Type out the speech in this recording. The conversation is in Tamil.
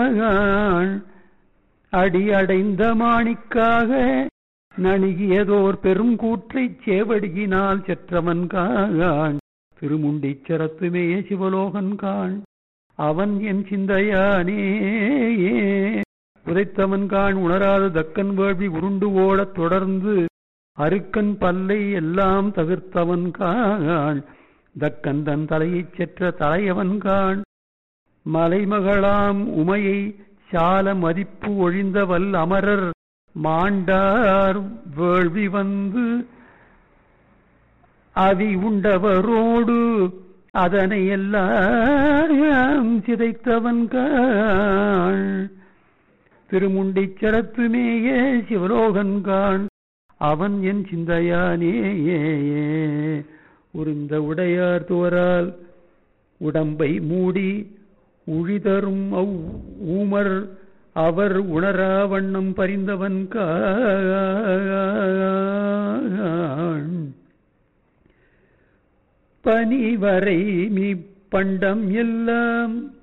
அடி அடைந்த மாணிக்காக நணுகியதோர் பெரும் கூற்றைச் சேவடியினால் செற்றவன் காண் திருமுண்டிச்சரத்துமேய சிவலோகன் காண் அவன் என் சிந்தையானே உதைத்தவன் காண் உணராத தக்கன் வேள்வி உருண்டு ஓடத் தொடர்ந்து அருக்கன் பல்லை எல்லாம் தவிர்த்தவன் காண் தக்கன் தன் தலையைச் செற்ற தலையவன் காண் மலைமகளாம் உமையை சால மதிப்பு ஒழிந்தவல் அமரர் மாண்டார் வேள்வி வந்து அவி உண்டவரோடு அதனை எல்லாம் சிதைத்தவன் காண் திருமுண்டிச்சரத்துமேய சிவலோகன் காண் அவன் என் சிந்தையானே உருந்த உடையார் துவரால் உடம்பை மூடி உழிதரும் அவ் ஊமர் அவர் உணரா வண்ணம் பறிந்தவன் காண் பனிவரை மீ பண்டம் எல்லாம்